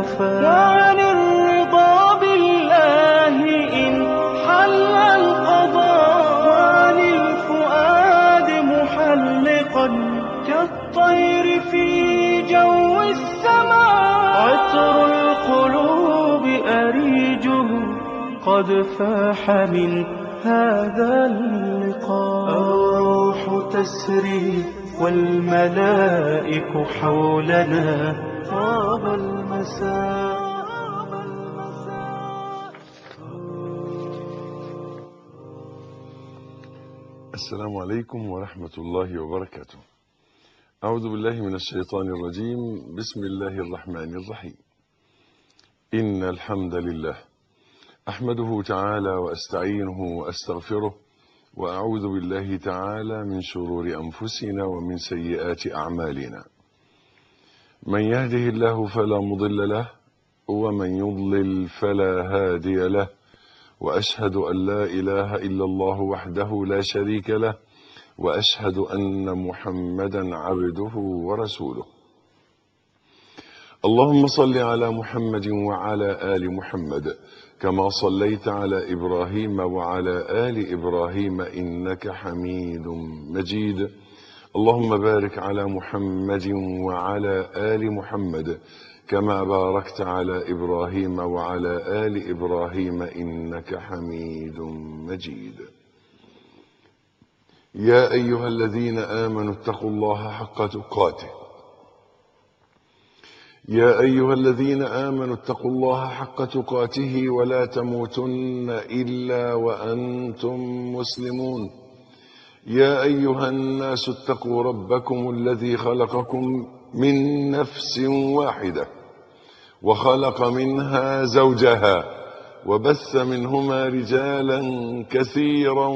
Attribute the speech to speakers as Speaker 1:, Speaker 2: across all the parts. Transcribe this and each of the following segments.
Speaker 1: الوفاء وعن الرضا بالله إن حل القضاء وعن الفؤاد محلقا كالطير في جو السماء عطر القلوب أريجه قد فاح من هذا اللقاء الروح تسري والملائك حولنا طاب المساء
Speaker 2: السلام عليكم ورحمة الله وبركاته أعوذ بالله من الشيطان الرجيم بسم الله الرحمن الرحيم إن الحمد لله أحمده تعالى وأستعينه وأستغفره وأعوذ بالله تعالى من شرور أنفسنا ومن سيئات أعمالنا من يهده الله فلا مضل له ومن يضلل فلا هادي له وأشهد أن لا إله إلا الله وحده لا شريك له وأشهد أن محمدا عبده ورسوله اللهم صل على محمد وعلى آل محمد كما صليت على إبراهيم وعلى آل إبراهيم إنك حميد مجيد اللهم بارك على محمد وعلى آل محمد كما باركت على إبراهيم وعلى آل إبراهيم إنك حميد مجيد يا أيها الذين آمنوا اتقوا الله حق تقاته يا أيها الذين آمنوا اتقوا الله حق تقاته ولا تموتن إلا وأنتم مسلمون يا أيها الناس اتقوا ربكم الذي خلقكم من نفس واحدة وخلق منها زوجها وبث منهما رجالا كثيرا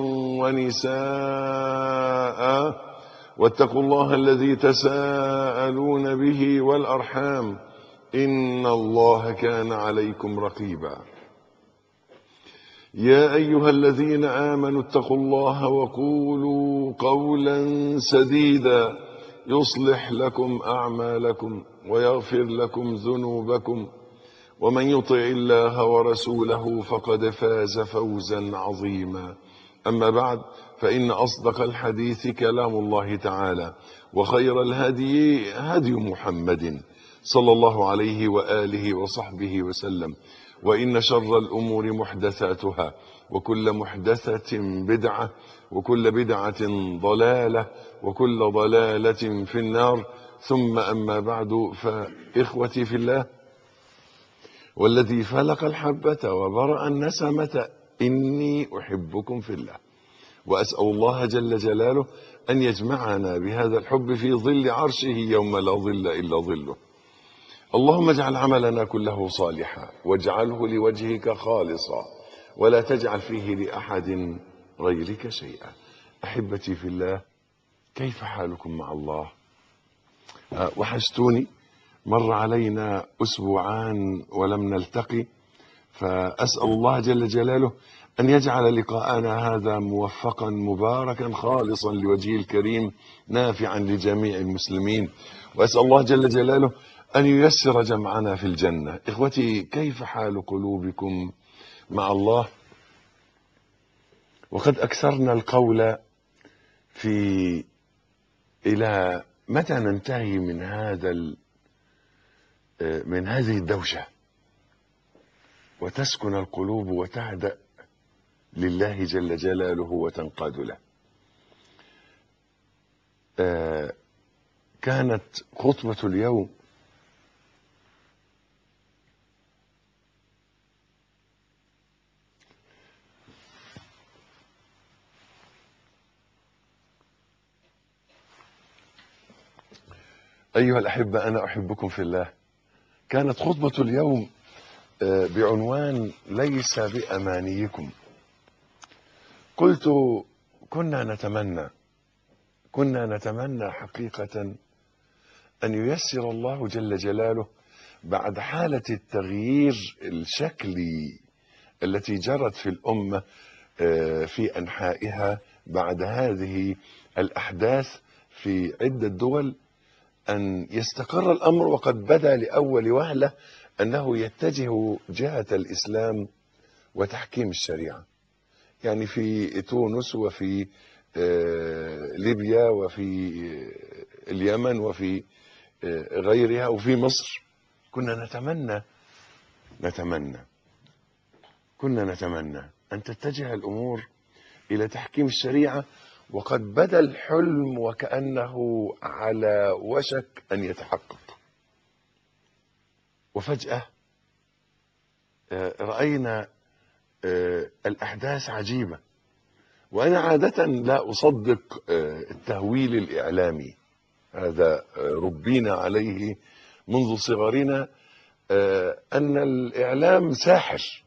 Speaker 2: ونساء واتقوا الله الذي تساءلون به والأرحام إن الله كان عليكم رقيبا يا أيها الذين آمنوا اتقوا الله وقولوا قولا سديدا يصلح لكم أعمالكم ويغفر لكم ذنوبكم ومن يطع الله ورسوله فقد فاز فوزا عظيما أما بعد فإن أصدق الحديث كلام الله تعالى وخير الهدي هدي محمد صلى الله عليه وآله وصحبه وسلم وإن شر الأمور محدثاتها وكل محدثة بدعة وكل بدعة ضلالة وكل ضلالة في النار ثم أما بعد فإخوتي في الله والذي فلق الحبة وبرأ النسمة إني أحبكم في الله وأسأل الله جل جلاله أن يجمعنا بهذا الحب في ظل عرشه يوم لا ظل إلا ظله اللهم اجعل عملنا كله صالحا واجعله لوجهك خالصا ولا تجعل فيه لأحد غيرك شيئا أحبتي في الله كيف حالكم مع الله أه وحشتوني مر علينا أسبوعان ولم نلتقي فأسأل الله جل جلاله أن يجعل لقاءنا هذا موفقا مباركا خالصا لوجهه الكريم نافعا لجميع المسلمين وأسأل الله جل جلاله أن ييسر جمعنا في الجنة إخوتي كيف حال قلوبكم مع الله وقد أكثرنا القول في إلى متى ننتهي من هذا من هذه الدوشة وتسكن القلوب وتهدأ لله جل جلاله وتنقاد له كانت خطبة اليوم أيها الأحبة أنا أحبكم في الله كانت خطبة اليوم بعنوان ليس بأمانيكم قلت كنا نتمنى كنا نتمنى حقيقة أن ييسر الله جل جلاله بعد حالة التغيير الشكلي التي جرت في الأمة في أنحائها بعد هذه الأحداث في عدة دول أن يستقر الأمر وقد بدا لأول وهلة أنه يتجه جهة الإسلام وتحكيم الشريعة يعني في تونس وفي آه، ليبيا وفي آه، اليمن وفي آه، غيرها وفي مصر كنا نتمنى نتمنى كنا نتمنى أن تتجه الأمور إلى تحكيم الشريعة وقد بدا الحلم وكأنه على وشك أن يتحقق وفجأة آه، رأينا آه، الأحداث عجيبة وأنا عادة لا أصدق آه، التهويل الإعلامي هذا آه، ربينا عليه منذ صغرنا آه، أن الإعلام ساحر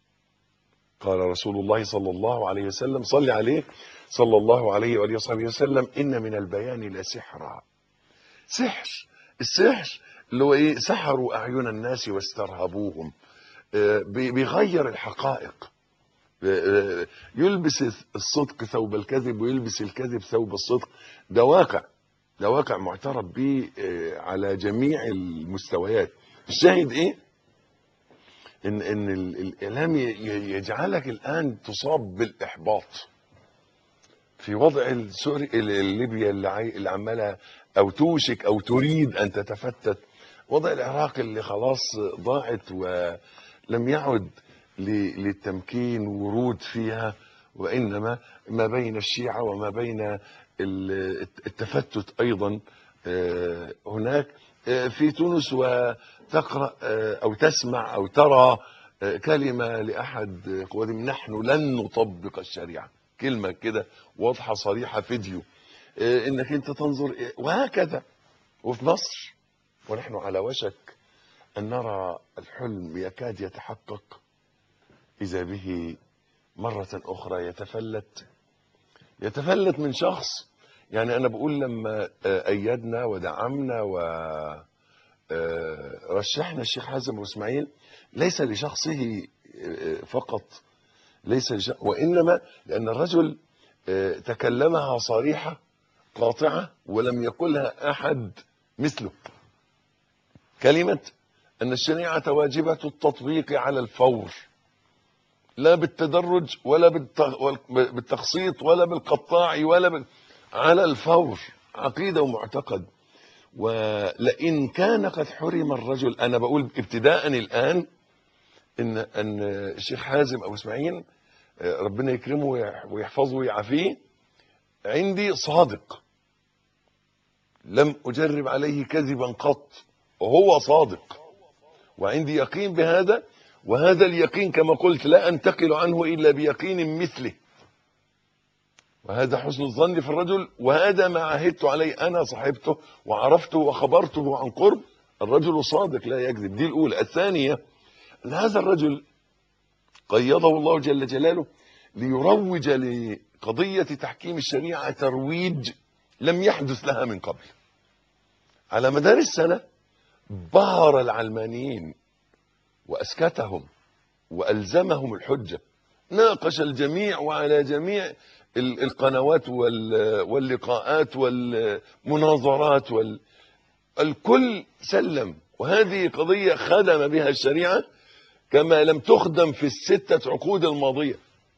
Speaker 2: قال رسول الله صلى الله عليه وسلم صل عليه صلى الله عليه وآله وصحبه وسلم إن من البيان لسحرا سحر السحر اللي هو إيه سحروا أعين الناس واسترهبوهم آه، بي- بيغير الحقائق آه، آه، يلبس الصدق ثوب الكذب ويلبس الكذب ثوب الصدق ده واقع ده واقع معترف به آه، على جميع المستويات الشاهد ايه ان ان ال- الاعلام ي- ي- يجعلك الان تصاب بالاحباط في وضع السوري ال- الليبيا اللي, عاي... اللي عماله او توشك او تريد ان تتفتت وضع العراق اللي خلاص ضاعت ولم يعد ل... للتمكين ورود فيها وانما ما بين الشيعه وما بين ال- التفتت ايضا آه، هناك آه، في تونس وتقرا آه، او تسمع او ترى آه، كلمه لاحد قوادم نحن لن نطبق الشريعه كلمه كده واضحه صريحه فيديو آه، انك انت تنظر إيه، وهكذا وفي مصر ونحن على وشك ان نرى الحلم يكاد يتحقق اذا به مره اخرى يتفلت يتفلت من شخص يعني انا بقول لما آه، ايدنا ودعمنا و آه، رشحنا الشيخ حازم واسماعيل ليس لشخصه آه، فقط ليس لش... وانما لان الرجل آه، تكلمها صريحه قاطعه ولم يقلها احد مثله كلمه ان الشريعه واجبه التطبيق على الفور لا بالتدرج ولا بالتغ... وال- بالتقسيط ولا بالقطاع ولا بال... على الفور عقيده ومعتقد ولئن كان قد حرم الرجل انا بقول ابتداء الان ان ان الشيخ حازم او اسماعيل آه، ربنا يكرمه ويح- ويحفظه ويعافيه عندي صادق لم اجرب عليه كذبا قط وهو صادق وعندي يقين بهذا وهذا اليقين كما قلت لا انتقل عنه الا بيقين مثله وهذا حسن الظن في الرجل وهذا ما عهدت عليه انا صاحبته وعرفته وخبرته عن قرب الرجل صادق لا يكذب دي الاولى الثانيه ان هذا الرجل قيضه الله جل جلاله ليروج لقضيه تحكيم الشريعه ترويج لم يحدث لها من قبل على مدار السنه بهر العلمانيين واسكتهم والزمهم الحجه ناقش الجميع وعلى جميع ال- القنوات وال- واللقاءات والمناظرات وال الكل سلم وهذه قضية خدم بها الشريعة كما لم تخدم في الستة عقود الماضية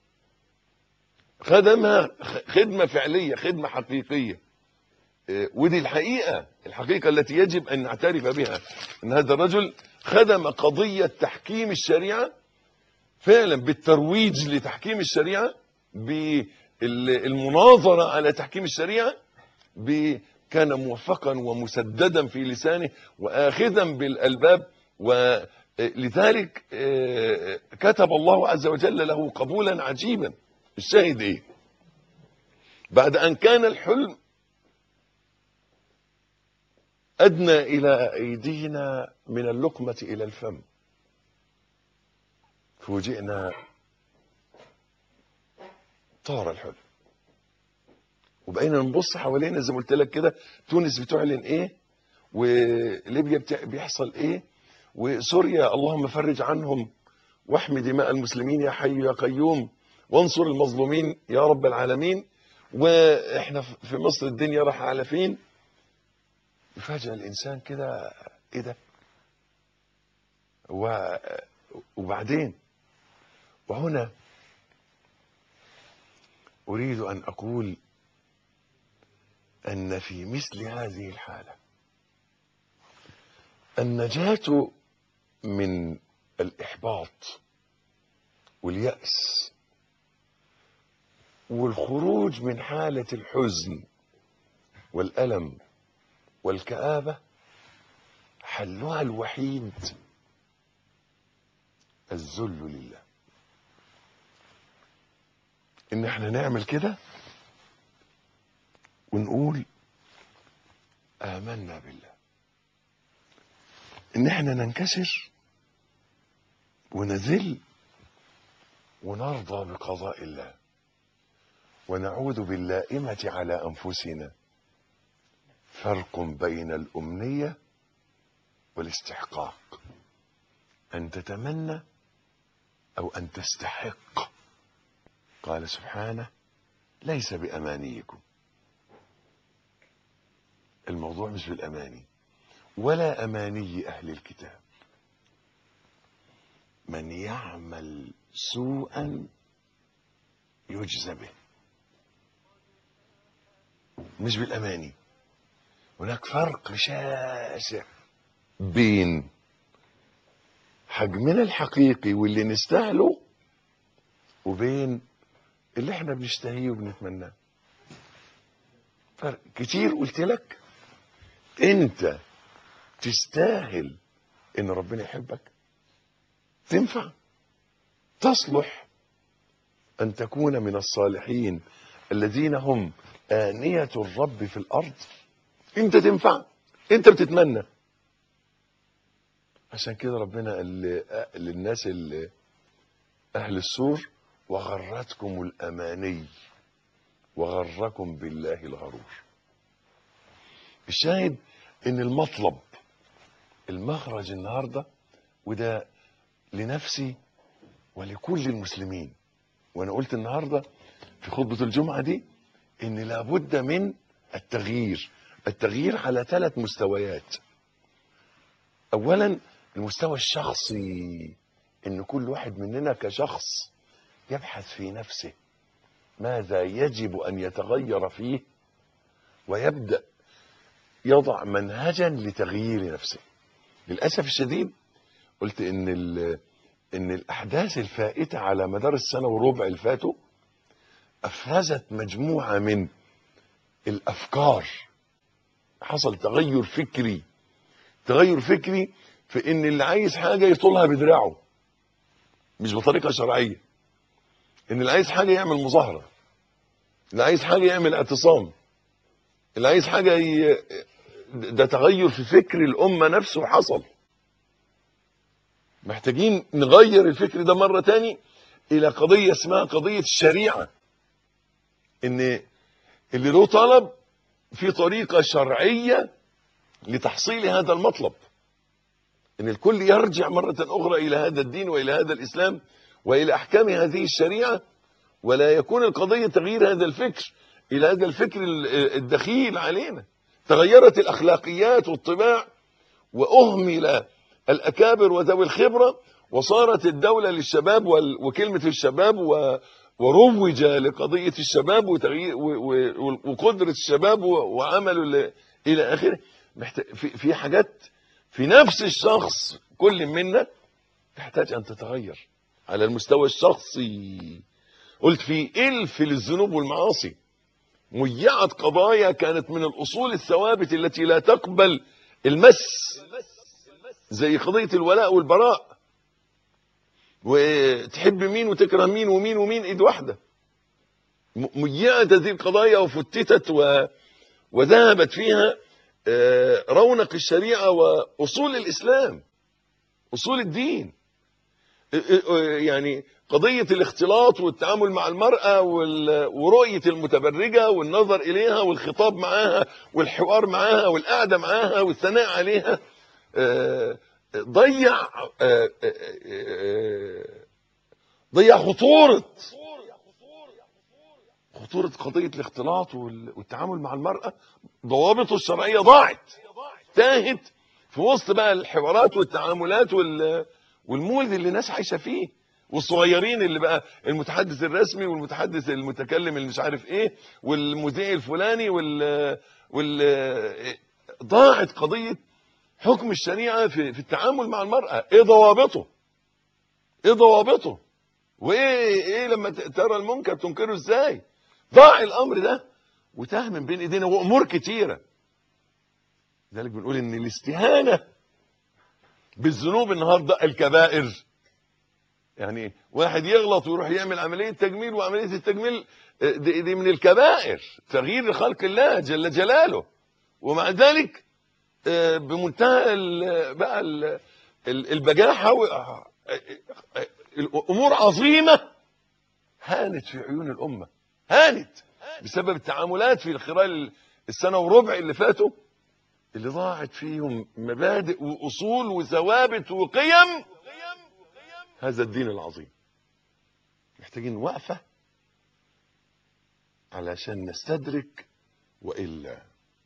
Speaker 2: خدمها خ- خدمة فعلية خدمة حقيقية إيه، ودي الحقيقة الحقيقة التي يجب أن نعترف بها أن هذا الرجل خدم قضية تحكيم الشريعة فعلا بالترويج لتحكيم الشريعة بالمناظرة على تحكيم الشريعة ب- كان موفقا ومسددا في لسانه واخذا بالالباب ولذلك آه، كتب الله عز وجل له قبولا عجيبا الشاهد ايه بعد ان كان الحلم ادنى الى ايدينا من اللقمه الى الفم فوجئنا طار الحلم وبقينا نبص حوالينا زي ما قلت لك كده تونس بتعلن ايه وليبيا بتاع- بيحصل ايه وسوريا اللهم فرج عنهم واحمي دماء المسلمين يا حي يا قيوم وانصر المظلومين يا رب العالمين واحنا في مصر الدنيا راح على فين فجأة الإنسان كده إيه ده و... وبعدين وهنا أريد أن أقول أن في مثل هذه الحالة النجاة من الإحباط واليأس والخروج من حالة الحزن والألم والكآبة حلها الوحيد الذل لله ان احنا نعمل كده ونقول آمنا بالله ان احنا ننكسر ونذل ونرضى بقضاء الله ونعوذ باللائمة على أنفسنا فرق بين الأمنية والاستحقاق أن تتمنى أو أن تستحق قال سبحانه ليس بأمانيكم الموضوع مش بالأماني ولا أماني أهل الكتاب من يعمل سوءا يجزى به مش بالأماني هناك فرق شاسع بين حجمنا الحقيقي واللي نستاهله وبين اللي احنا بنشتهيه وبنتمناه فرق كتير قلت لك انت تستاهل ان ربنا يحبك تنفع تصلح ان تكون من الصالحين الذين هم آنية الرب في الأرض أنت تنفع أنت بتتمنى عشان كده ربنا قال ل- للناس اللي أهل السور وغرتكم الأماني وغركم بالله الغرور الشاهد ان المطلب المخرج النهارده وده لنفسي ولكل المسلمين وانا قلت النهارده في خطبه الجمعه دي ان لابد من التغيير التغيير على ثلاث مستويات اولا المستوى الشخصي ان كل واحد مننا كشخص يبحث في نفسه ماذا يجب ان يتغير فيه ويبدا يضع منهجا لتغيير نفسه للاسف الشديد قلت ان ال- ان الاحداث الفائته على مدار السنه وربع اللي فاتوا افرزت مجموعه من الافكار حصل تغير فكري تغير فكري في ان اللي عايز حاجه يطولها بدراعه مش بطريقه شرعيه ان اللي عايز حاجه يعمل مظاهره اللي عايز حاجه يعمل اعتصام اللي عايز حاجه ي... ده تغير في فكر الامه نفسه حصل محتاجين نغير الفكر ده مره تاني الى قضيه اسمها قضيه الشريعه ان اللي له طلب في طريقه شرعيه لتحصيل هذا المطلب ان الكل يرجع مره اخرى الى هذا الدين والى هذا الاسلام والى احكام هذه الشريعه ولا يكون القضيه تغيير هذا الفكر الى هذا الفكر ال- الدخيل علينا تغيرت الاخلاقيات والطباع واهمل الاكابر وذوي الخبره وصارت الدوله للشباب وال- وكلمه الشباب و وروج لقضيه الشباب وتغيير و- و- وقدره الشباب و- وعمله ل- الى اخره محت- في في حاجات في نفس الشخص كل منا تحتاج ان تتغير على المستوى الشخصي قلت في الف للذنوب والمعاصي ميعت قضايا كانت من الاصول الثوابت التي لا تقبل المس زي قضيه الولاء والبراء وتحب مين وتكره مين ومين ومين ايد واحده م- ميعت هذه القضايا وفتتت و... وذهبت فيها آه، رونق الشريعه واصول الاسلام اصول الدين آه، آه، يعني قضيه الاختلاط والتعامل مع المراه وال- ورؤيه المتبرجه والنظر اليها والخطاب معاها والحوار معاها والقعده معاها والثناء عليها آه، ضيع آه، آه، آه، ضيع خطوره خطورة قضية الاختلاط وال- والتعامل مع المرأة ضوابطه الشرعية ضاعت تاهت في وسط بقى الحوارات والتعاملات وال- والمولد اللي الناس عايشة فيه والصغيرين اللي بقى المتحدث الرسمي والمتحدث المتكلم اللي مش عارف ايه والمذيع الفلاني وال وال ضاعت قضية حكم الشريعة في, في التعامل مع المرأة ايه ضوابطه ايه ضوابطه وايه ايه لما ت- ترى المنكر تنكره ازاي ضاع الامر ده وتاه من بين ايدينا وامور كتيره لذلك بنقول ان الاستهانه بالذنوب النهارده الكبائر يعني واحد يغلط ويروح يعمل عمليه تجميل وعمليه التجميل آه، دي, دي من الكبائر تغيير خلق الله جل جلاله ومع ذلك آه، بمنتهى ال- بقى ال- ال- البجاحه و- آه، آه، آه، الامور عظيمه هانت في عيون الامه هانت بسبب التعاملات في خلال السنه وربع اللي فاتوا اللي ضاعت فيهم مبادئ واصول وثوابت وقيم هذا الدين العظيم محتاجين وقفه علشان نستدرك والا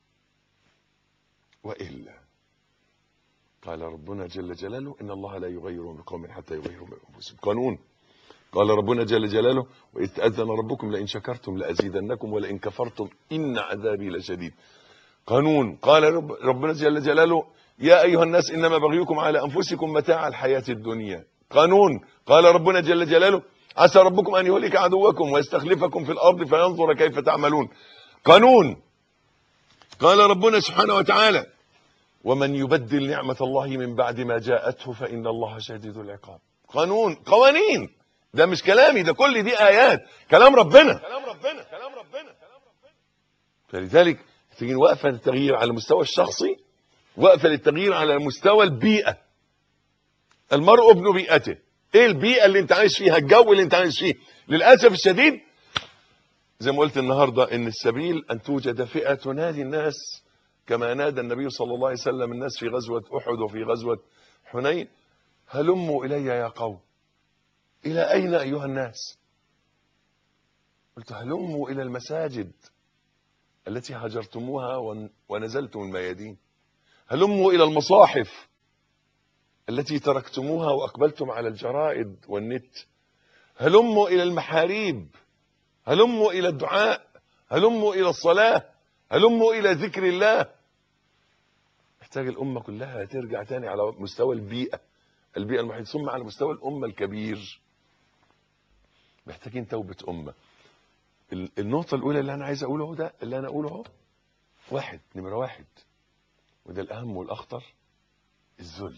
Speaker 2: والا قال ربنا جل جلاله ان الله لا يغير بقوم حتى يغيروا بانفسهم قانون قال ربنا جل جلاله واذ تاذن ربكم لئن شكرتم لازيدنكم ولئن كفرتم ان عذابي لشديد قانون قال رب ربنا جل جلاله يا ايها الناس انما بغيكم على انفسكم متاع الحياه الدنيا قانون قال ربنا جل جلاله عسى ربكم ان يهلك عدوكم ويستخلفكم في الارض فينظر كيف تعملون قانون قال ربنا سبحانه وتعالى ومن يبدل نعمة الله من بعد ما جاءته فإن الله شديد العقاب قانون قوانين ده مش كلامي ده كل دي آيات كلام ربنا كلام ربنا كلام ربنا فلذلك تيجي وقفة للتغيير على المستوى الشخصي وقفة للتغيير على مستوى البيئة المرء ابن بيئته ايه البيئة اللي انت عايش فيها الجو اللي انت عايش فيه للأسف الشديد زي ما قلت النهاردة ان السبيل ان توجد فئة تنادي الناس كما نادى النبي صلى الله عليه وسلم الناس في غزوة أحد وفي غزوة حنين هلموا إلي يا قوم إلى أين أيها الناس قلت هلموا إلى المساجد التي هجرتموها ون- ونزلتم الميادين هلموا إلى المصاحف التي تركتموها وأقبلتم على الجرائد والنت هلموا إلى المحاريب هلموا إلى الدعاء هلموا إلى الصلاة هلموا إلى ذكر الله محتاج الأمة كلها ترجع تاني على مستوى البيئة البيئة المحيطة ثم على مستوى الأمة الكبير محتاجين توبة أمة ال- النقطة الأولى اللي أنا عايز أقوله ده اللي أنا أقوله اهو واحد نمرة واحد وده الأهم والأخطر الذل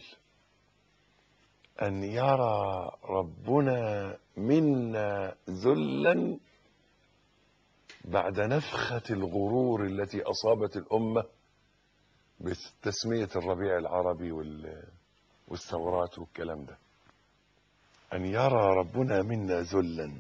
Speaker 2: أن يرى ربنا منا ذلا بعد نفخة الغرور التي أصابت الأمة بتسمية الربيع العربي وال- والثورات والكلام ده أن يرى ربنا منا ذلا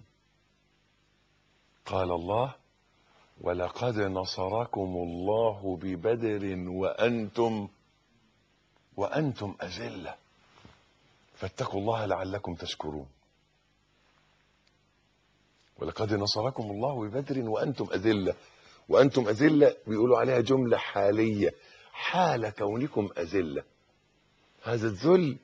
Speaker 2: قال الله ولقد نصركم الله ببدر وأنتم وأنتم أذلة فاتقوا الله لعلكم تشكرون ولقد نصركم الله ببدر وأنتم أذلة وأنتم أذلة بيقولوا عليها جملة حالية حال كونكم أذلة هذا الذل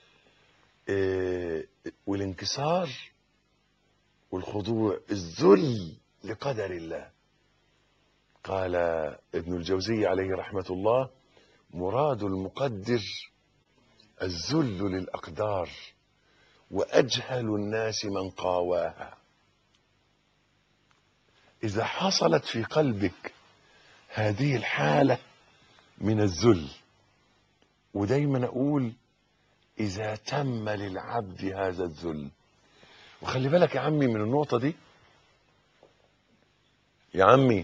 Speaker 2: آه، والانكسار والخضوع الذل لقدر الله قال ابن الجوزي عليه رحمة الله مراد المقدر الذل للأقدار وأجهل الناس من قاواها إذا حصلت في قلبك هذه الحالة من الذل ودايما أقول إذا تم للعبد هذا الذل وخلي بالك يا عمي من النقطة دي يا عمي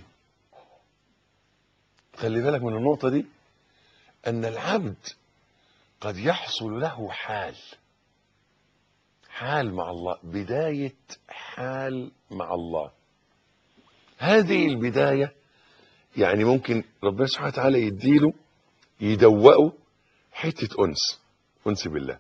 Speaker 2: خلي بالك من النقطة دي أن العبد قد يحصل له حال حال مع الله بداية حال مع الله هذه البداية يعني ممكن ربنا سبحانه وتعالى يديله يدوقه حتة أنس أنس بالله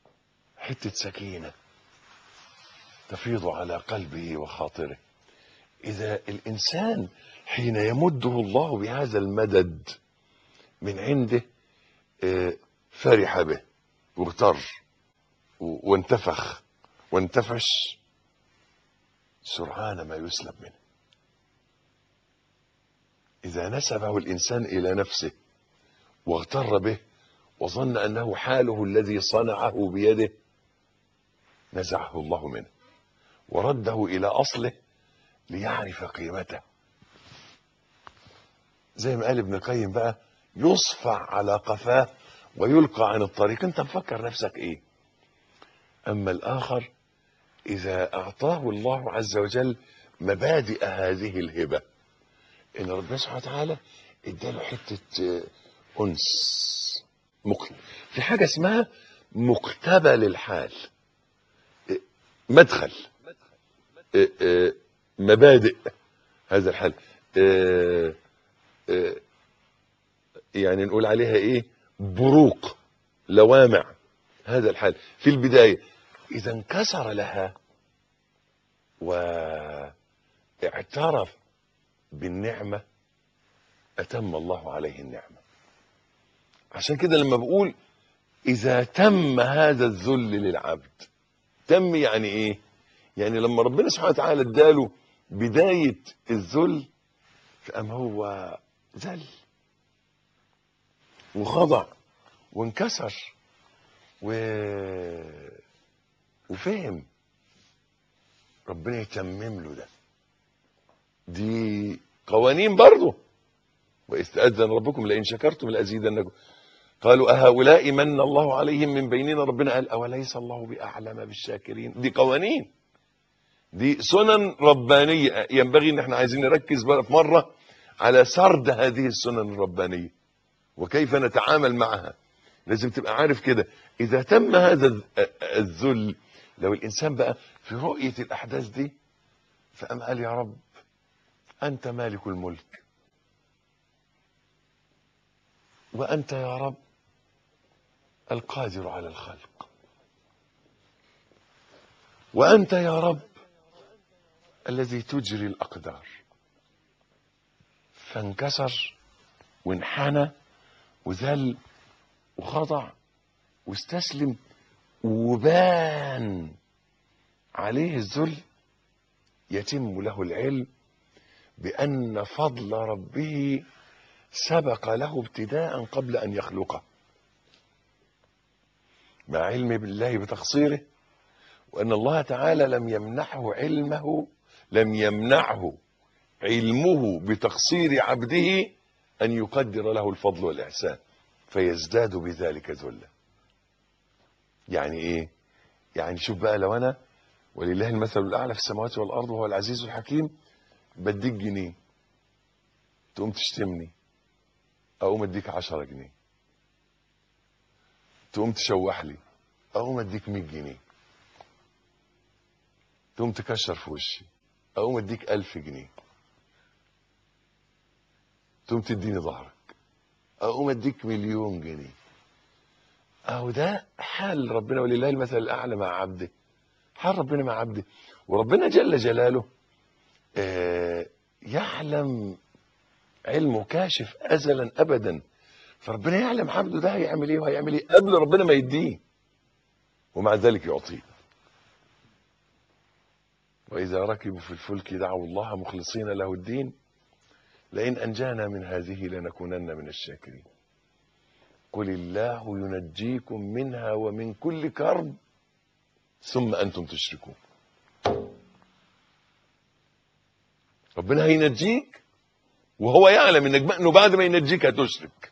Speaker 2: حتة سكينة تفيض على قلبه وخاطره إذا الإنسان حين يمده الله بهذا المدد من عنده آه، فرح به واغتر و- وانتفخ وانتفش سرعان ما يسلب منه إذا نسبه الإنسان إلى نفسه واغتر به وظن أنه حاله الذي صنعه بيده نزعه الله منه ورده إلى أصله ليعرف قيمته زي ما قال ابن القيم بقى يصفع على قفاه ويلقى عن الطريق انت مفكر نفسك ايه اما الاخر اذا اعطاه الله عز وجل مبادئ هذه الهبه ان ربنا سبحانه وتعالى اداله حته آه، انس مك... في حاجه اسمها مقتبل الحال آه، مدخل آه، آه، مبادئ هذا الحال آه، آه، يعني نقول عليها ايه بروق لوامع هذا الحال في البداية إذا انكسر لها واعترف بالنعمة أتم الله عليه النعمة عشان كده لما بقول إذا تم هذا الذل للعبد تم يعني إيه يعني لما ربنا سبحانه وتعالى اداله بداية الذل فقام هو ذل وخضع وانكسر و... وفهم ربنا يتمم له ده دي قوانين برضه وإذ تأذن ربكم لئن شكرتم لأزيدنكم قالوا أهؤلاء من الله عليهم من بيننا ربنا قال أوليس الله بأعلم بالشاكرين دي قوانين دي سنن ربانية ينبغي ان احنا عايزين نركز بقى في مرة على سرد هذه السنن الربانية وكيف نتعامل معها لازم تبقى عارف كده اذا تم هذا الذ- الذل لو الانسان بقى في رؤية الاحداث دي فقام قال يا رب انت مالك الملك وانت يا رب القادر على الخلق وانت يا رب الذي تجري الاقدار فانكسر وانحنى وذل وخضع واستسلم وبان عليه الذل يتم له العلم بأن فضل ربه سبق له ابتداء قبل أن يخلقه مع علم بالله بتقصيره وأن الله تعالى لم يمنحه علمه لم يمنعه علمه بتقصير عبده أن يقدر له الفضل والإحسان فيزداد بذلك ذلا يعني إيه يعني شوف بقى لو أنا ولله المثل الأعلى في السماوات والأرض وهو العزيز الحكيم بديك جنيه تقوم تشتمني أقوم أديك عشرة جنيه تقوم تشوح لي أقوم أديك مية جنيه تقوم تكشر في وشي أقوم أديك ألف جنيه تقوم تديني ظهرك أقوم أديك مليون جنيه أهو ده حال ربنا ولله المثل الأعلى مع عبده حال ربنا مع عبده وربنا جل جلاله آه، يعلم علمه كاشف أزلا أبدا فربنا يعلم عبده ده هيعمل ايه وهيعمل ايه قبل ربنا ما يديه ومع ذلك يعطيه وإذا ركبوا في الفلك دعوا الله مخلصين له الدين لئن أنجانا من هذه لنكونن من الشاكرين قل الله ينجيكم منها ومن كل كرب ثم أنتم تشركون ربنا هينجيك وهو يعلم انك بقى- انه بعد ما ينجيك هتشرك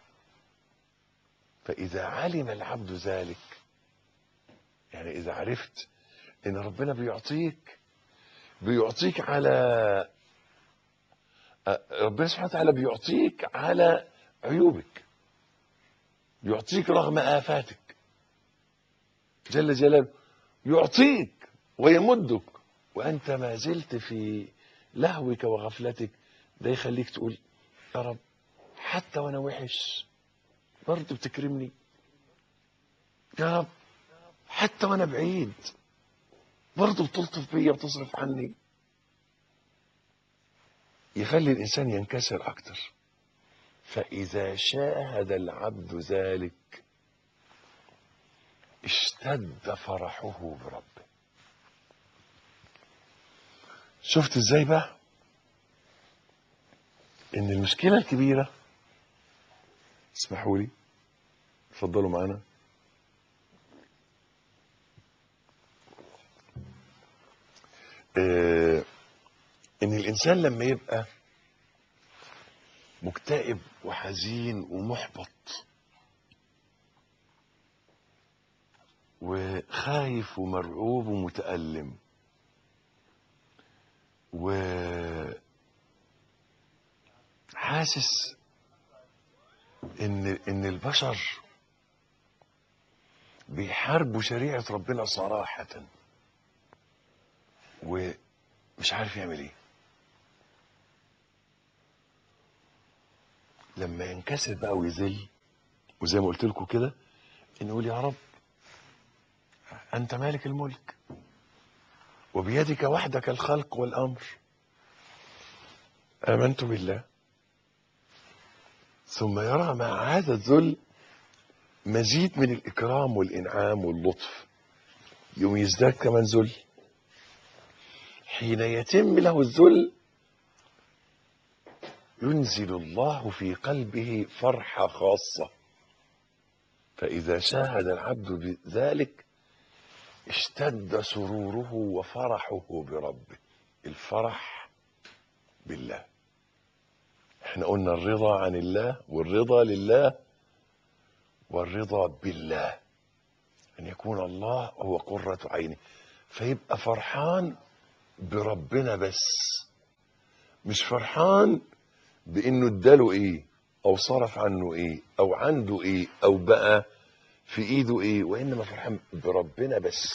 Speaker 2: فاذا علم العبد ذلك يعني اذا عرفت ان ربنا بيعطيك بيعطيك على أ- ربنا سبحانه وتعالى بيعطيك على عيوبك يعطيك رغم آفاتك جل جلاله يعطيك ويمدك وأنت ما زلت في لهوك وغفلتك ده يخليك تقول يا رب حتى وأنا وحش برضه بتكرمني يا رب حتى وأنا بعيد برضه بتلطف بيا وتصرف عني
Speaker 3: يخلي الإنسان ينكسر أكتر فإذا شاهد العبد ذلك اشتد فرحه بربه شفت ازاي بقى ان المشكله الكبيره اسمحوا لي اتفضلوا معانا آه ان الانسان لما يبقى مكتئب وحزين ومحبط وخايف ومرعوب ومتألم وحاسس ان ان البشر بيحاربوا شريعة ربنا صراحة ومش عارف يعمل ايه لما ينكسر بقى ويذل وزي ما قلت لكم كده ان يقول يا رب انت مالك الملك وبيدك وحدك الخلق والامر امنت بالله ثم يرى مع هذا الذل مزيد من الاكرام والانعام واللطف يوم يزداد كمان ذل حين يتم له الذل ينزل الله في قلبه فرحة خاصة فإذا شاهد العبد بذلك اشتد سروره وفرحه بربه الفرح بالله احنا قلنا الرضا عن الله والرضا لله والرضا بالله ان يكون الله هو قرة عينه فيبقى فرحان بربنا بس مش فرحان بانه اداله ايه او صرف عنه ايه او عنده ايه او بقى في ايده ايه وانما فرحان بربنا بس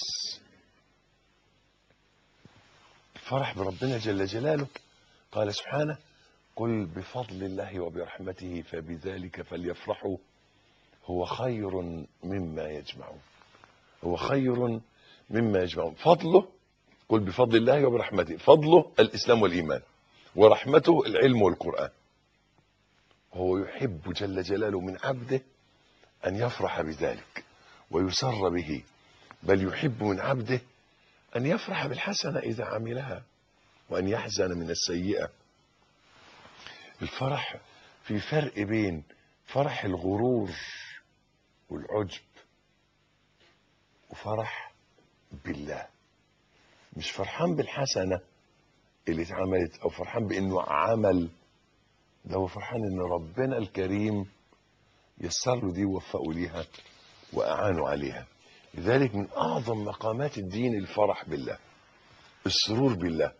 Speaker 3: الفرح بربنا جل جلاله قال سبحانه قل بفضل الله وبرحمته فبذلك فليفرحوا هو خير مما يجمعون هو خير مما يجمعون فضله قل بفضل الله وبرحمته فضله الاسلام والايمان ورحمته العلم والقران هو يحب جل جلاله من عبده ان يفرح بذلك ويسر به بل يحب من عبده ان يفرح بالحسنه اذا عملها وان يحزن من السيئه الفرح في فرق بين فرح الغرور والعجب وفرح بالله مش فرحان بالحسنه اللي اتعملت او فرحان بانه عمل ده هو فرحان ان ربنا الكريم يسر له دي ووفقه ليها واعانه عليها لذلك من اعظم مقامات الدين الفرح بالله السرور بالله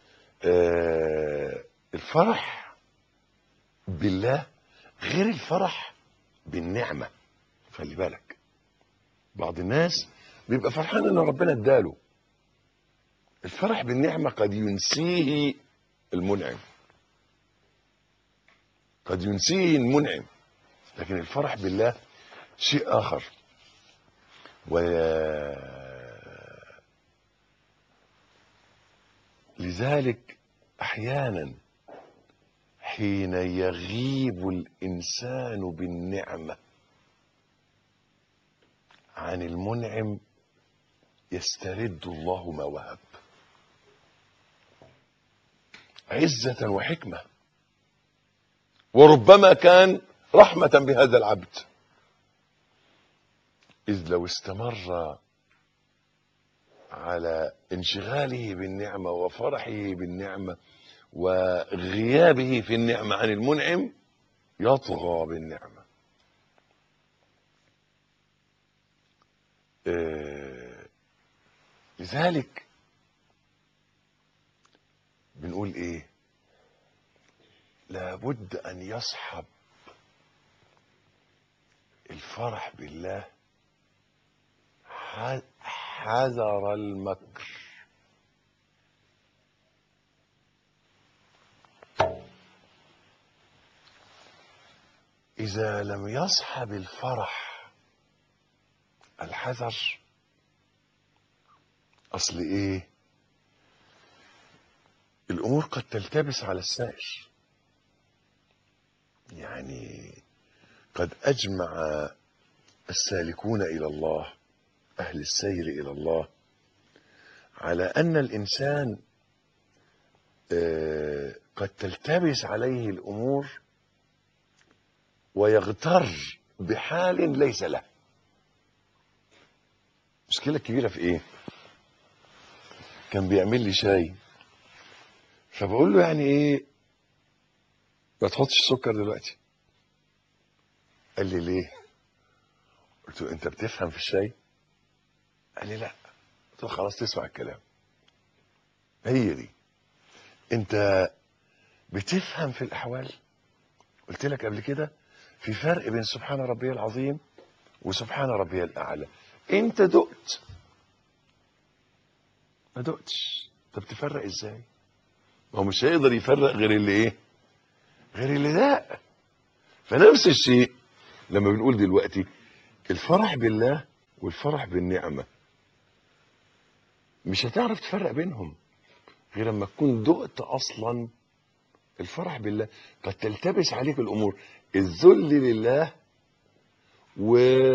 Speaker 3: آه الفرح بالله غير الفرح بالنعمه خلي بالك بعض الناس بيبقى فرحان ان ربنا اداله الفرح بالنعمه قد ينسيه المنعم قد ينسيه المنعم لكن الفرح بالله شيء اخر و لذلك احيانا حين يغيب الانسان بالنعمه عن المنعم يسترد الله ما وهب عزه وحكمه وربما كان رحمة بهذا العبد إذ لو استمر على انشغاله بالنعمة وفرحه بالنعمة وغيابه في النعمة عن المنعم يطغى بالنعمة آه، لذلك بنقول ايه لابد ان يصحب الفرح بالله ح- حذر المكر اذا لم يصحب الفرح الحذر اصل ايه الامور قد تلتبس على السائر يعني قد اجمع السالكون الى الله اهل السير الى الله على ان الانسان آه، قد تلتبس عليه الامور ويغتر بحال ليس له المشكله الكبيره في ايه كان بيعمل لي شاي فبقول له يعني ايه ما تحطش سكر دلوقتي قال لي ليه قلت له انت بتفهم في الشاي قال لي لا قلت له خلاص تسمع الكلام هي دي انت بتفهم في الاحوال قلت لك قبل كده في فرق بين سبحان ربي العظيم وسبحان ربي الاعلى انت دقت ما دقتش طب تفرق ازاي ما هو مش هيقدر يفرق غير اللي ايه غير اللي داق فنفس الشيء لما بنقول دلوقتي الفرح بالله والفرح بالنعمة مش هتعرف تفرق بينهم غير لما تكون دقت اصلا الفرح بالله قد تلتبس عليك الامور الذل لله و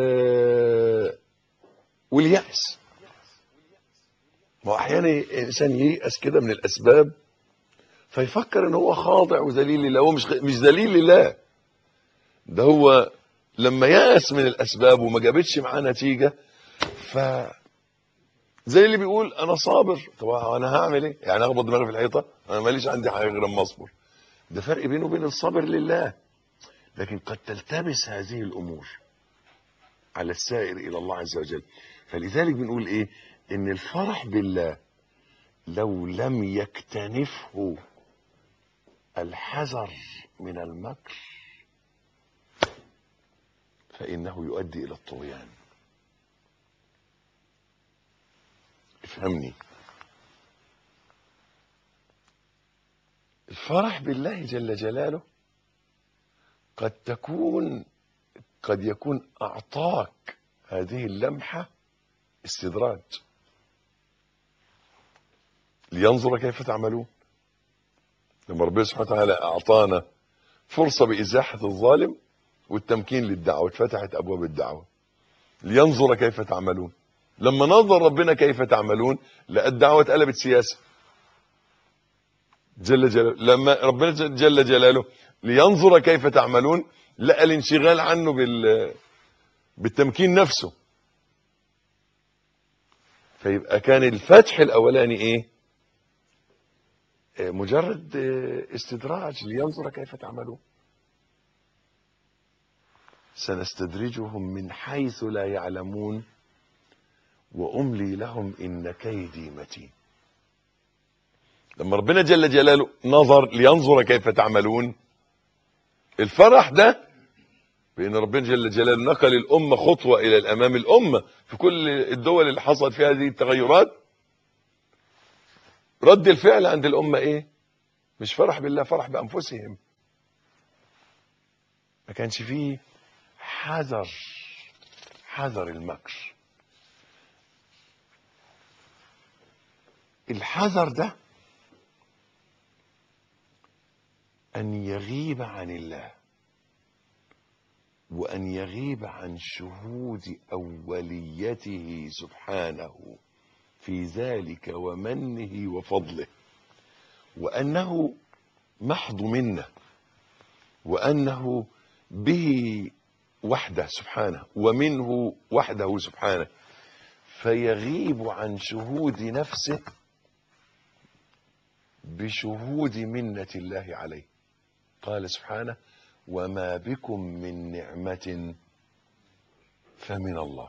Speaker 3: واليأس ما هو احيانا الانسان ييأس كده من الاسباب فيفكر ان هو خاضع وذليل لله هو مش مش ذليل لله ده هو لما يأس من الاسباب وما جابتش معاه نتيجه ف زي اللي بيقول انا صابر طب انا هعمل ايه يعني اخبط دماغي في الحيطه انا ماليش عندي حاجه غير اما اصبر ده فرق بينه وبين الصبر لله لكن قد تلتبس هذه الامور على السائر الى الله عز وجل فلذلك بنقول ايه ان الفرح بالله لو لم يكتنفه الحذر من المكر فانه يؤدي الى الطغيان افهمني الفرح بالله جل جلاله قد تكون قد يكون اعطاك هذه اللمحه استدراج لينظر كيف تعملون لما ربنا سبحانه وتعالى اعطانا فرصه بازاحه الظالم والتمكين للدعوه اتفتحت ابواب الدعوه لينظر كيف تعملون لما نظر ربنا كيف تعملون لقى الدعوه اتقلبت سياسه جل جلاله لما ربنا جل جلاله لينظر كيف تعملون لقى الانشغال عنه بال بالتمكين نفسه فيبقى كان الفتح الاولاني ايه آه، مجرد آه، استدراج لينظر كيف تعملون سنستدرجهم من حيث لا يعلمون واملي لهم ان كيدي متين لما ربنا جل جلاله نظر لينظر كيف تعملون الفرح ده بان ربنا جل جلاله نقل الامه خطوه الى الامام الامه في كل الدول اللي حصلت فيها هذه التغيرات رد الفعل عند الامه ايه مش فرح بالله فرح بانفسهم ما كانش فيه حذر حذر المكر الحذر ده ان يغيب عن الله وان يغيب عن شهود اوليته سبحانه في ذلك ومنه وفضله وانه محض منه وانه به وحده سبحانه ومنه وحده سبحانه فيغيب عن شهود نفسه بشهود منة الله عليه قال سبحانه وما بكم من نعمة فمن الله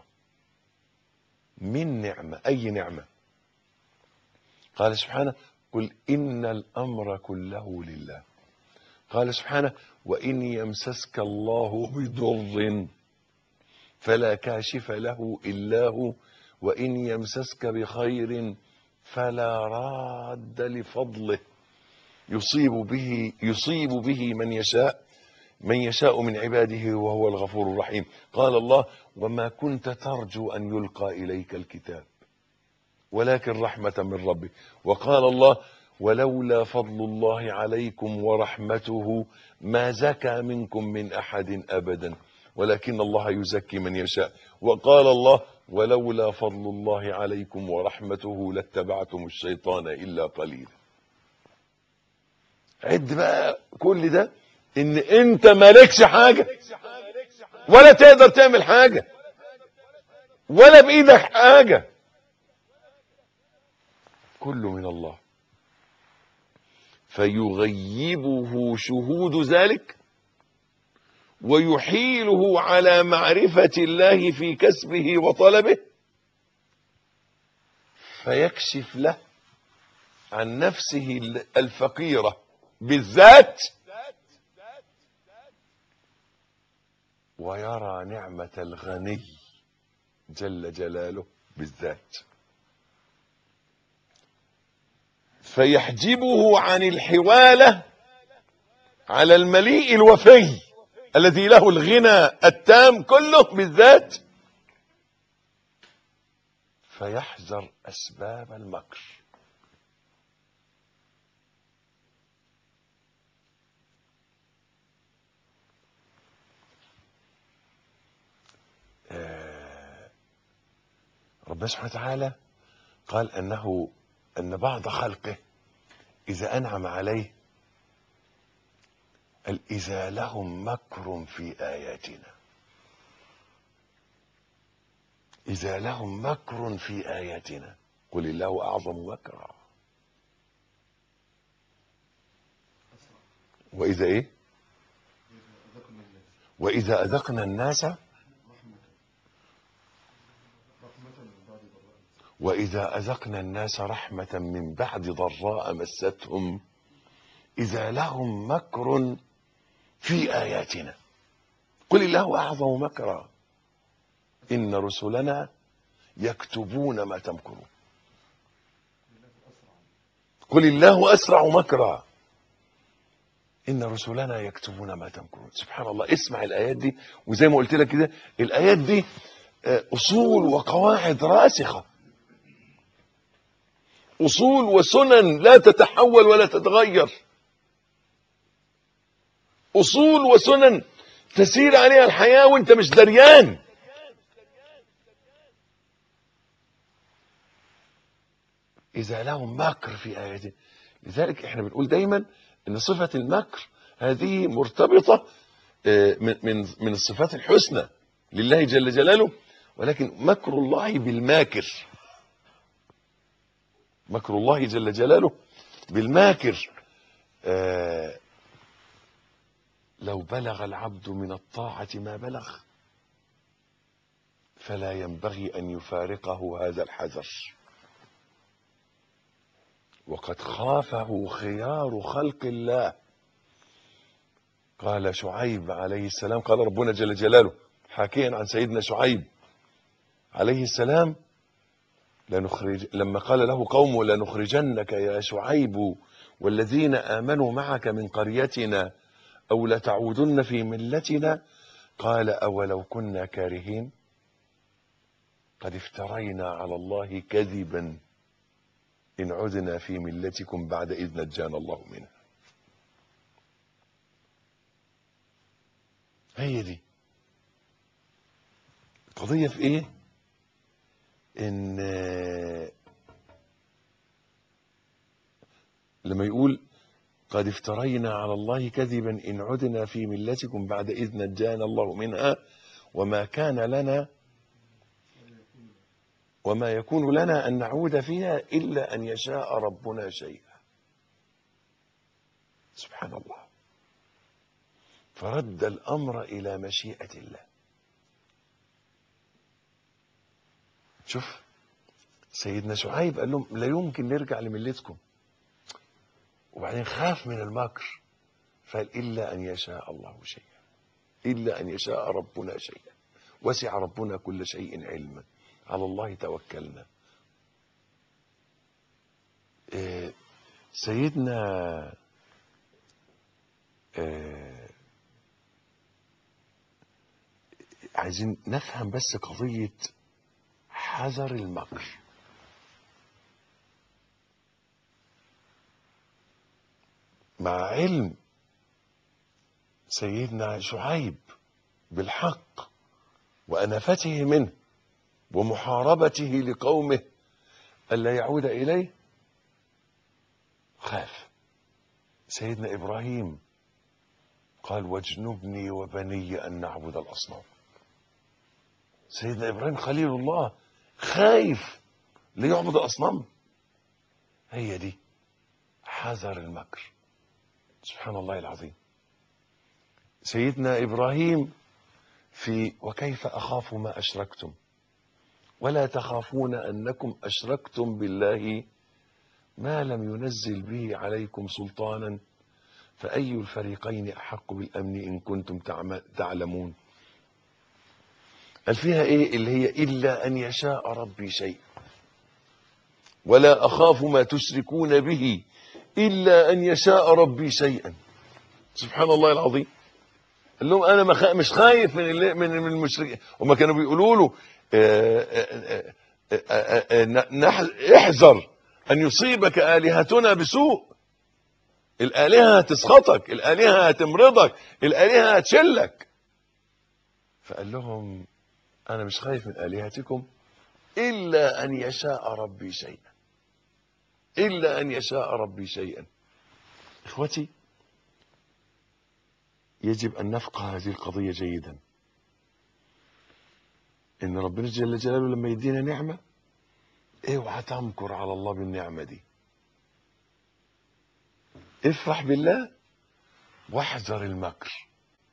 Speaker 3: من نعمة أي نعمة قال سبحانه قل إن الأمر كله لله قال سبحانه وإن يمسسك الله بضر فلا كاشف له إلا هو وإن يمسسك بخير فلا راد لفضله يصيب به يصيب به من يشاء من يشاء من عباده وهو الغفور الرحيم قال الله وما كنت ترجو أن يلقى إليك الكتاب ولكن رحمة من ربك وقال الله ولولا فضل الله عليكم ورحمته ما زكى منكم من احد ابدا ولكن الله يزكي من يشاء وقال الله ولولا فضل الله عليكم ورحمته لاتبعتم الشيطان الا قليلا عد بقى كل ده ان انت مالكش حاجه ولا تقدر تعمل حاجه ولا بايدك حاجه كله من الله فيغيبه شهود ذلك ويحيله على معرفة الله في كسبه وطلبه فيكشف له عن نفسه الفقيرة بالذات ويرى نعمة الغني جل جلاله بالذات فيحجبه عن الحوالة على المليء الوفي الذي له الغنى التام كله بالذات فيحذر أسباب المكر آه، ربنا سبحانه وتعالى قال أنه أن بعض خلقه إذا أنعم عليه قال إذا لهم مكر في آياتنا إذا لهم مكر في آياتنا قل الله أعظم مكرا وإذا إيه وإذا أذقنا الناس وإذا أذقنا الناس رحمة من بعد ضراء مستهم إذا لهم مكر في آياتنا قل الله أعظم مكرا إن رسلنا يكتبون ما تمكرون قل الله أسرع مكرا إن رسلنا يكتبون ما تمكرون سبحان الله اسمع الآيات دي وزي ما قلت لك كده الآيات دي آه، أصول وقواعد راسخة أصول وسنن لا تتحول ولا تتغير أصول وسنن تسير عليها الحياة وانت مش دريان إذا لهم مكر في آياته لذلك احنا بنقول دايما ان صفة المكر هذه مرتبطة آه، من من من الصفات الحسنى لله جل جلاله ولكن مكر الله بالماكر مكر الله جل جلاله بالماكر آه، لو بلغ العبد من الطاعة ما بلغ فلا ينبغي أن يفارقه هذا الحذر وقد خافه خيار خلق الله قال شعيب عليه السلام قال ربنا جل جلاله حاكيا عن سيدنا شعيب عليه السلام لنخرج لما قال له قومه لنخرجنك يا شعيب والذين آمنوا معك من قريتنا أو لتعودن في ملتنا قال أولو كنا كارهين قد افترينا على الله كذبا إن عدنا في ملتكم بعد إذ نجانا الله منها هي دي القضية في إيه إن لما يقول قد افترينا على الله كذبا إن عدنا في ملتكم بعد إذ نجانا الله منها وما كان لنا وما يكون لنا أن نعود فيها إلا أن يشاء ربنا شيئا سبحان الله فرد الأمر إلى مشيئة الله شوف سيدنا شعيب قال لهم لا يمكن نرجع لملتكم وبعدين خاف من المكر فقال إلا أن يشاء الله شيئا إلا أن يشاء ربنا شيئا وسع ربنا كل شيء علما على الله توكلنا إيه، سيدنا إيه، عايزين نفهم بس قضية حذر المكر مع علم سيدنا شعيب بالحق وأنفته منه ومحاربته لقومه ألا يعود إليه خاف سيدنا إبراهيم قال واجنبني وبني أن نعبد الأصنام سيدنا إبراهيم خليل الله خايف ليعبد الأصنام هي دي حذر المكر سبحان الله العظيم سيدنا إبراهيم في وكيف أخاف ما أشركتم ولا تخافون أنكم أشركتم بالله ما لم ينزل به عليكم سلطانا فأي الفريقين أحق بالأمن إن كنتم تعم- تعلمون قال فيها إيه اللي هي إلا أن يشاء ربي شيء ولا أخاف ما تشركون به إلا أن يشاء ربي شيئا سبحان الله العظيم قال لهم أنا ما خا- مش خايف من اللي- من من المشركين هما كانوا بيقولوا له آه، آه، آه، آه، آه، نح- احذر أن يصيبك آلهتنا بسوء الآلهة هتسخطك الآلهة هتمرضك الآلهة هتشلك فقال لهم أنا مش خايف من آلهتكم إلا أن يشاء ربي شيئا إلا أن يشاء ربي شيئا إخوتي يجب أن نفقه هذه القضية جيدا إن ربنا جل جلاله لما يدينا نعمة اوعى تمكر على الله بالنعمة دي افرح بالله واحذر المكر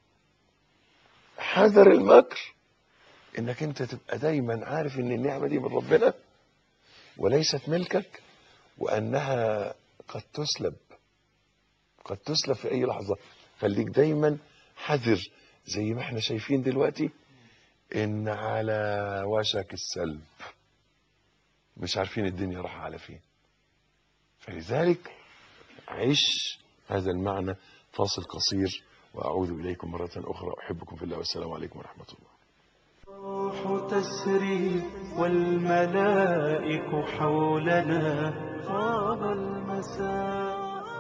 Speaker 3: حذر المكر انك انت تبقى دايما عارف ان النعمة دي من ربنا وليست ملكك وانها قد تسلب قد تسلب في اي لحظة خليك دايما حذر زي ما احنا شايفين دلوقتي ان على وشك السلب مش عارفين الدنيا راح على فين فلذلك عش هذا المعنى فاصل قصير وأعود إليكم مرة أخرى أحبكم في الله والسلام عليكم ورحمة الله
Speaker 1: الروح تسري والملائك حولنا طاب المساء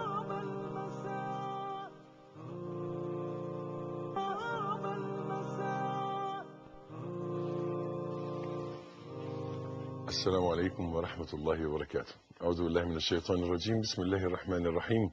Speaker 3: السلام عليكم ورحمة الله وبركاته أعوذ بالله من الشيطان الرجيم بسم الله الرحمن الرحيم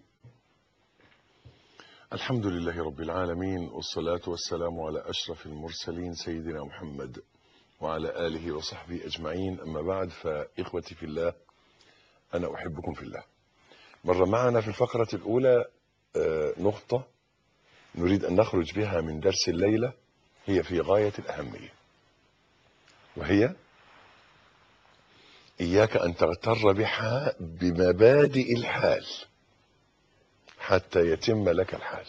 Speaker 3: الحمد لله رب العالمين والصلاة والسلام على أشرف المرسلين سيدنا محمد وعلى آله وصحبه أجمعين أما بعد فإخوتي في الله أنا أحبكم في الله مر معنا في الفقرة الأولى آه، نقطة نريد أن نخرج بها من درس الليلة هي في غاية الأهمية وهي إياك أن تغتر بها بمبادئ الحال حتى يتم لك الحال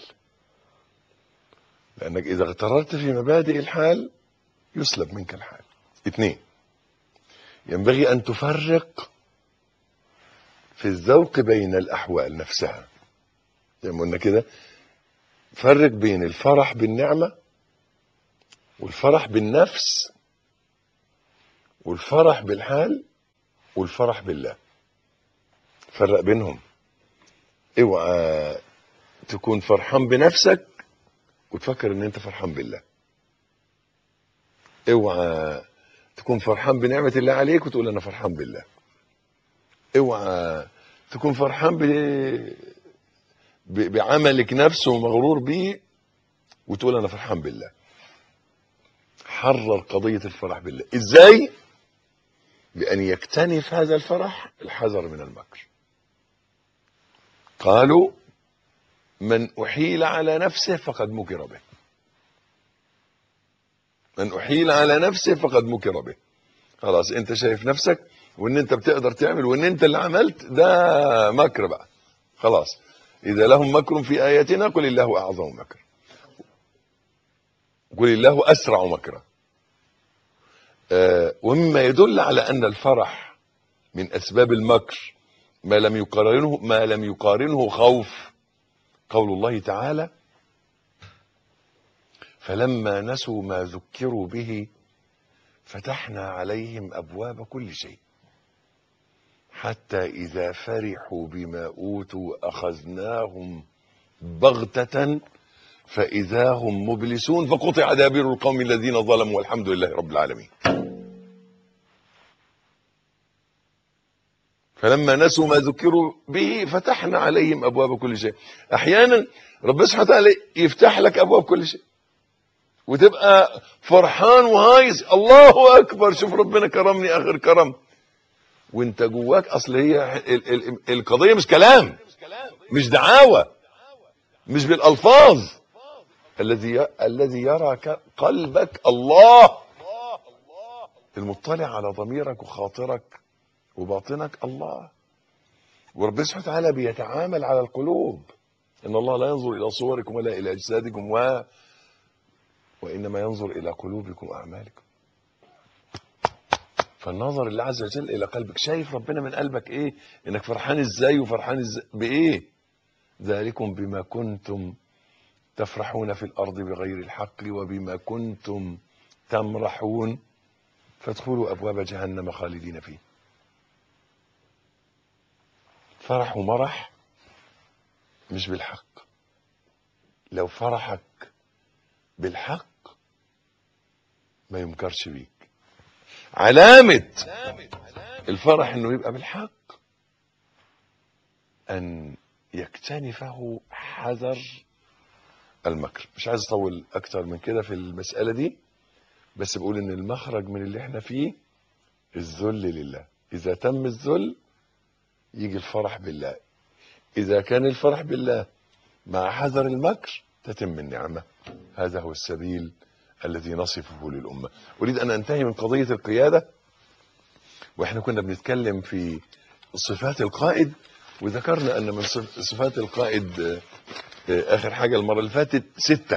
Speaker 3: لأنك إذا اغتررت في مبادئ الحال يسلب منك الحال اثنين ينبغي أن تفرق في الذوق بين الأحوال نفسها زي ما قلنا كده فرق بين الفرح بالنعمة والفرح بالنفس والفرح بالحال والفرح بالله فرق بينهم اوعى تكون فرحان بنفسك وتفكر ان انت فرحان بالله اوعى تكون فرحان بنعمة الله عليك وتقول انا فرحان بالله اوعى تكون فرحان ب... ب... بعملك نفسه ومغرور بيه وتقول انا فرحان بالله حرر قضية الفرح بالله ازاي بأن يكتنف هذا الفرح الحذر من المكر قالوا من أحيل على نفسه فقد مكر به من أحيل على نفسه فقد مكر به خلاص انت شايف نفسك وان انت بتقدر تعمل وان انت اللي عملت ده مكر بقى خلاص إذا لهم مكر في آياتنا قل الله أعظم مكر قل الله أسرع مكرا آه، ومما يدل على أن الفرح من أسباب المكر ما لم يقارنه ما لم يقارنه خوف قول الله تعالى فلما نسوا ما ذكروا به فتحنا عليهم أبواب كل شيء حتى إذا فرحوا بما أوتوا أخذناهم بغتة فإذا هم مبلسون فقطع دابر القوم الذين ظلموا والحمد لله رب العالمين فلما نسوا ما ذكروا به فتحنا عليهم أبواب كل شيء أحيانا ربنا سبحانه وتعالى يفتح لك أبواب كل شيء وتبقى فرحان وهايز الله أكبر شوف ربنا كرمني آخر كرم وانت جواك اصل هي ال- ال- القضيه مش كلام مش دعاوى مش بالالفاظ الذي ي- الذي يرى ك- قلبك الله المطلع على ضميرك وخاطرك وباطنك الله وربنا سبحانه وتعالى بيتعامل على القلوب ان الله لا ينظر الى صوركم ولا الى اجسادكم و وانما ينظر الى قلوبكم واعمالكم فالنظر الله عز وجل الى قلبك شايف ربنا من قلبك ايه انك فرحان ازاي وفرحان ازاي بايه ذلكم بما كنتم تفرحون في الارض بغير الحق وبما كنتم تمرحون فادخلوا ابواب جهنم خالدين فيه فرح ومرح مش بالحق لو فرحك بالحق ما ينكرش بيك علامة الفرح انه يبقى بالحق ان يكتنفه حذر المكر مش عايز اطول اكتر من كده في المسألة دي بس بقول ان المخرج من اللي احنا فيه الذل لله اذا تم الذل يجي الفرح بالله اذا كان الفرح بالله مع حذر المكر تتم النعمة هذا هو السبيل الذي نصفه للأمة أريد أن أنتهي من قضية القيادة وإحنا كنا بنتكلم في صفات القائد وذكرنا أن من صف- صفات القائد آه، آه، آخر حاجة المرة اللي فاتت ستة